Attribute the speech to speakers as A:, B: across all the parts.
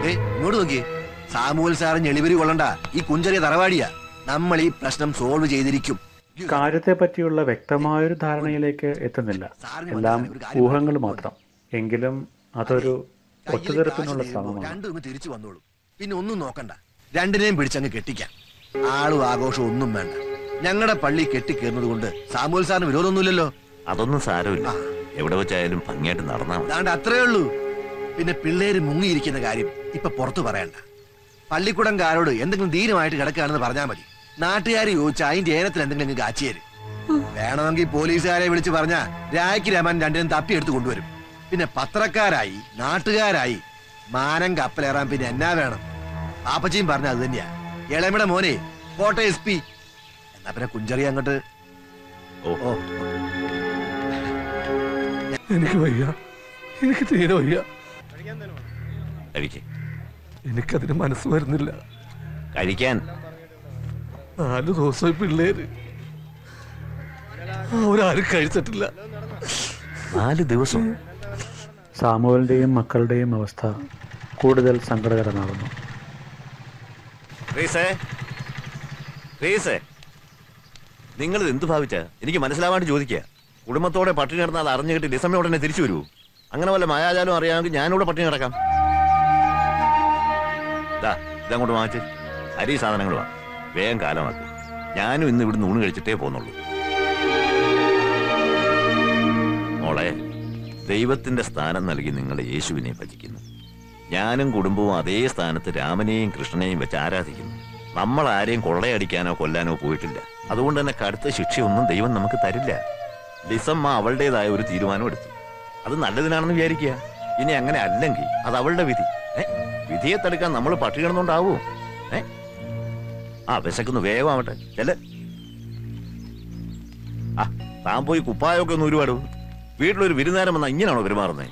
A: ഏ ഇങ്ങോട്ട് നോക്കിയേ സാമൂഹ്യ സാറിന് എളിവരി കൊള്ളണ്ട ഈ കുഞ്ചറിയ തറവാടിയാ നമ്മൾ ഈ പ്രശ്നം സോൾവ് ചെയ്തിരിക്കും
B: കാര്യത്തെ പറ്റിയുള്ള വ്യക്തമായൊരു ധാരണയിലേക്ക് എത്തുന്നില്ല എല്ലാം ഊഹങ്ങൾ മാത്രം എങ്കിലും അതൊരു ഒത്തുതീർപ്പിനുള്ള ശ്രമമാണ്
A: രണ്ടും ഇങ്ങ് തിരിച്ചു വന്നോളൂ പിന്നെ ഒന്നും നോക്കണ്ട രണ്ടിനെയും പിടിച്ചങ്ങ് കെട്ടിക്കാം ആളും ആഘോഷം ഒന്നും വേണ്ട ഞങ്ങളുടെ പള്ളി കെട്ടിക്കേറുന്നത് കൊണ്ട് സാമൂഹ്യ സാറിന് വിരോധമൊന്നുമില്ലല്ലോ
C: അതൊന്നും സാരമില്ല എവിടെ വെച്ചായാലും ഭംഗിയായിട്ട് നടന്നാ മതി
A: അതാണ്ട് അത്രേ ഉള്ളൂ പിന്നെ പിള്ളേര് മുങ്ങിയിരിക്കുന്ന കാര്യം ഇപ്പൊ പുറത്തു പറയണ്ട പള്ളിക്കൂടംകാരോട് എന്തെങ്കിലും ധീരമായിട്ട് കിടക്കുകയാണെന്ന് പറഞ്ഞാൽ മതി നാട്ടുകാർ ചോദിച്ചാൽ അതിന്റെ ഏനത്തിൽ എന്തെങ്കിലും കാച്ചി തരും വേണമെങ്കിൽ പോലീസുകാരെ വിളിച്ച് പറഞ്ഞ രായ്ക്ക് രമൻ രണ്ടിനും തപ്പിയെടുത്ത് കൊണ്ടുവരും പിന്നെ പത്രക്കാരായി നാട്ടുകാരായി മാനം കപ്പലേറാൻ പിന്നെ എന്നാ വേണം പാപ്പച്ചിയും പറഞ്ഞ അത് തന്നെയാ ഇളമിടെ മോനെ കോട്ടയം എസ് പി എന്നാ പിന്നെ കുഞ്ചറി അങ്ങോട്ട്
C: ഓ
A: ഓ
D: എനിക്ക് വയ്യ എനിക്ക് തീരെ വയ്യ
C: കഴിക്കേ
D: എനിക്കതിന് മനസ്സ് വരുന്നില്ല
C: കഴിക്കാൻ
D: നാല് ദിവസമായി പിള്ളേര് അവരാരും കഴിച്ചിട്ടില്ല
C: നാല് ദിവസം
B: സാമുവലിന്റെയും മക്കളുടെയും അവസ്ഥ കൂടുതൽ സങ്കടകരമാകുന്നു
C: റീസേ റീസേ നിങ്ങൾ എന്ത് ഭാവിച്ച എനിക്ക് മനസ്സിലാവാണ്ട് ചോദിക്കുക കുടുംബത്തോടെ പട്ടിണി കിടന്നാൽ അറിഞ്ഞു കിട്ടി ഡിസംബർ ഉടനെ തിരിച്ചു വരൂ അങ്ങനെ വല്ല മായാജാലം അറിയാമെങ്കിൽ ഞാനിവിടെ പട്ടിണി കിടക്കാം ദാ ഇതങ്ങോട്ട് വാങ്ങിച്ച് അരി സാധനങ്ങൾ വാ വേഗം കാലമാക്കും ഞാനും ഇന്ന് ഇവിടുന്ന് ഊണ് കഴിച്ചിട്ടേ പോന്നുള്ളൂ മോളെ ദൈവത്തിന്റെ സ്ഥാനം നൽകി നിങ്ങൾ യേശുവിനെ ഭജിക്കുന്നു ഞാനും കുടുംബവും അതേ സ്ഥാനത്ത് രാമനെയും കൃഷ്ണനെയും വെച്ച് ആരാധിക്കുന്നു നമ്മൾ ആരെയും കൊള്ളയടിക്കാനോ കൊല്ലാനോ പോയിട്ടില്ല അതുകൊണ്ട് തന്നെ കടുത്ത ശിക്ഷയൊന്നും ദൈവം നമുക്ക് തരില്ല ലിസമ്മ അവളുടേതായ ഒരു തീരുമാനം എടുത്തു അത് നല്ലതിനാണെന്ന് വിചാരിക്കുക ഇനി അങ്ങനെ അല്ലെങ്കിൽ അത് അവളുടെ വിധി ഏ വിധിയെ തടുക്കാൻ നമ്മൾ പട്ടി കിടന്നുകൊണ്ടാവോ ഏ ആ വിശക്കുന്നു വേഗമാവട്ടെ ചെല്ല് ആ താൻ പോയി കുപ്പായൊക്കെ ഒന്ന് ഒരുപാട് വീട്ടിലൊരു വിരുന്നേരം വന്നാൽ ഇങ്ങനെയാണോ പെരുമാറുന്നത്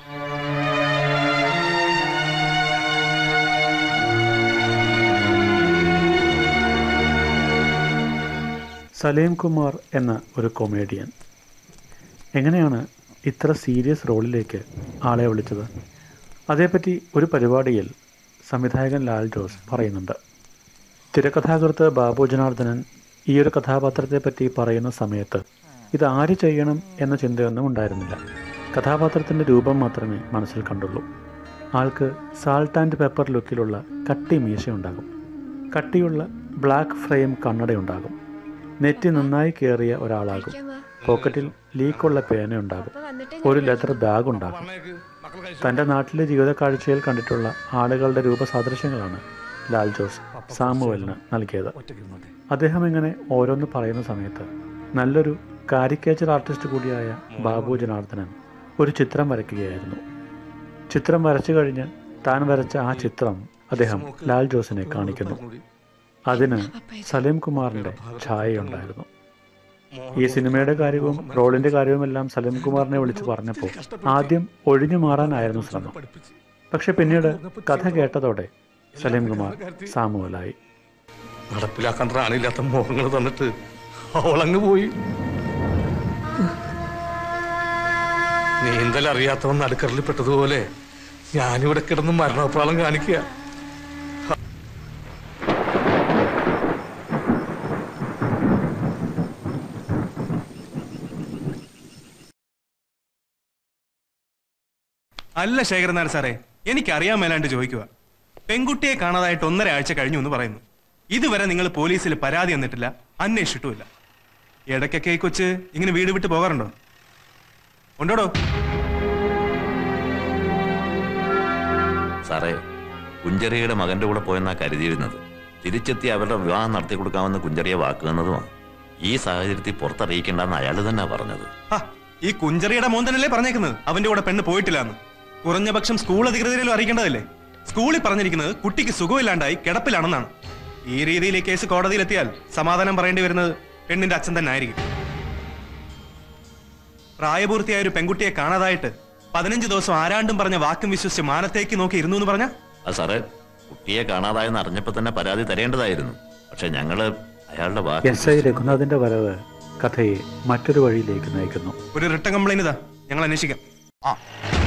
B: സലീം കുമാർ എന്ന ഒരു കൊമേഡിയൻ എങ്ങനെയാണ് ഇത്ര സീരിയസ് റോളിലേക്ക് ആളെ വിളിച്ചത് അതേപ്പറ്റി ഒരു പരിപാടിയിൽ സംവിധായകൻ ലാൽ ജോസ് പറയുന്നുണ്ട് തിരക്കഥാകൃത്ത് ബാബു ജനാർദ്ദനൻ ഈ ഒരു കഥാപാത്രത്തെപ്പറ്റി പറയുന്ന സമയത്ത് ഇത് ആര് ചെയ്യണം എന്ന ചിന്തയൊന്നും ഉണ്ടായിരുന്നില്ല കഥാപാത്രത്തിൻ്റെ രൂപം മാത്രമേ മനസ്സിൽ കണ്ടുള്ളൂ ആൾക്ക് സാൾട്ട് ആൻഡ് പെപ്പർ ലുക്കിലുള്ള കട്ടി മീശയുണ്ടാകും കട്ടിയുള്ള ബ്ലാക്ക് ഫ്രെയിം കണ്ണടയുണ്ടാകും നെറ്റി നന്നായി കയറിയ ഒരാളാകും പോക്കറ്റിൽ ലീക്കുള്ള പേനയുണ്ടാകും ഒരു ലെതർ ബാഗ് ഉണ്ടാകും തൻ്റെ നാട്ടിലെ ജീവിത കാഴ്ചയിൽ കണ്ടിട്ടുള്ള ആളുകളുടെ രൂപസാദൃശ്യങ്ങളാണ് ലാൽ ജോസ് സാമുവലിന് നൽകിയത് അദ്ദേഹം ഇങ്ങനെ ഓരോന്ന് പറയുന്ന സമയത്ത് നല്ലൊരു കാരിക്കേച്ചർ ആർട്ടിസ്റ്റ് കൂടിയായ ബാബു ജനാർദ്ദനൻ ഒരു ചിത്രം വരയ്ക്കുകയായിരുന്നു ചിത്രം വരച്ചു കഴിഞ്ഞ് താൻ വരച്ച ആ ചിത്രം അദ്ദേഹം ലാൽ ജോസിനെ കാണിക്കുന്നു അതിന് സലീം കുമാറിന്റെ ഛായയുണ്ടായിരുന്നു ഈ സിനിമയുടെ കാര്യവും റോളിന്റെ കാര്യവുമെല്ലാം സലീം കുമാറിനെ വിളിച്ചു പറഞ്ഞപ്പോൾ ആദ്യം ഒഴിഞ്ഞു മാറാനായിരുന്നു ശ്രമം പക്ഷെ പിന്നീട് കഥ കേട്ടതോടെ സലീം കുമാർ സാമുവലായി
D: നടപ്പിലാക്കാൻ റാണില്ലാത്ത മോഹങ്ങൾ തന്നിട്ട് അവളങ്ങ് പോയി നീന്തൽ അറിയാത്തവൻ നടുക്കറിൽ പെട്ടതുപോലെ ഞാനിവിടെ കിടന്ന് മരണപ്രാളം കാണിക്കുക
E: അല്ല ശേഖരൻ നായർ സാറേ എനിക്കറിയാൻ മേലാണ്ട് ചോദിക്കുക പെൺകുട്ടിയെ കാണാതായിട്ട് ഒന്നര ആഴ്ച കഴിഞ്ഞു എന്ന് പറയുന്നു ഇതുവരെ നിങ്ങൾ പോലീസിൽ പരാതി തന്നിട്ടില്ല അന്വേഷിച്ചിട്ടുമില്ല ഇടയ്ക്കൊക്കെ ഈ കൊച്ച് ഇങ്ങനെ വീട് വിട്ട് പോകാറുണ്ടോ ഉണ്ടോടോ
C: സാറേ കുഞ്ചറിയുടെ മകന്റെ കൂടെ പോയെന്നാ കരുതിയിരുന്നത് തിരിച്ചെത്തി അവരുടെ വിവാഹം നടത്തി കൊടുക്കാമെന്ന് കുഞ്ചറിയെ വാക്കുന്നതുമാണ് ഈ സാഹചര്യത്തിൽ പുറത്തറിയിക്കേണ്ടെന്ന് അയാൾ തന്നെ പറഞ്ഞത്
E: ഹാ, ഈ കുഞ്ചറിയുടെ മോൻ തന്നെയല്ലേ പറഞ്ഞേക്കുന്നത് അവന്റെ കൂടെ പെണ്ണ് പോയിട്ടില്ലാന്ന് കുറഞ്ഞ പക്ഷം സ്കൂൾ അധികൃതരിലും അറിയിക്കേണ്ടതല്ലേ സ്കൂളിൽ പറഞ്ഞിരിക്കുന്നത് കുട്ടിക്ക് സുഖമില്ലാണ്ടായി കിടപ്പിലാണെന്നാണ് ഈ രീതിയിൽ ഈ കേസ് കോടതിയിലെത്തിയാൽ സമാധാനം പറയേണ്ടി വരുന്നത് പെണ്ണിന്റെ അച്ഛൻ തന്നെ ആയിരിക്കും പ്രായപൂർത്തിയായ ഒരു പെൺകുട്ടിയെ കാണാതായിട്ട് പതിനഞ്ച് ദിവസം ആരാണ്ടും പറഞ്ഞ വാക്കും വിശ്വസിച്ച് മാനത്തേക്ക് നോക്കി ഇരുന്നു എന്ന് പറഞ്ഞ
C: അത് സാറേ കുട്ടിയെ കാണാതായെന്ന് അറിഞ്ഞപ്പോൾ തന്നെ പരാതി തരേണ്ടതായിരുന്നു പക്ഷെ ഞങ്ങള് അയാളുടെ വാക്ക്
B: എസ് ഐ രഘുനാഥിന്റെ വരവ് കഥയെ മറ്റൊരു വഴിയിലേക്ക് നയിക്കുന്നു
E: ഒരു റിട്ടേൺ കംപ്ലൈന്റ് ഇതാ ഞങ്ങൾ അന്വേഷിക്കാം
C: ആ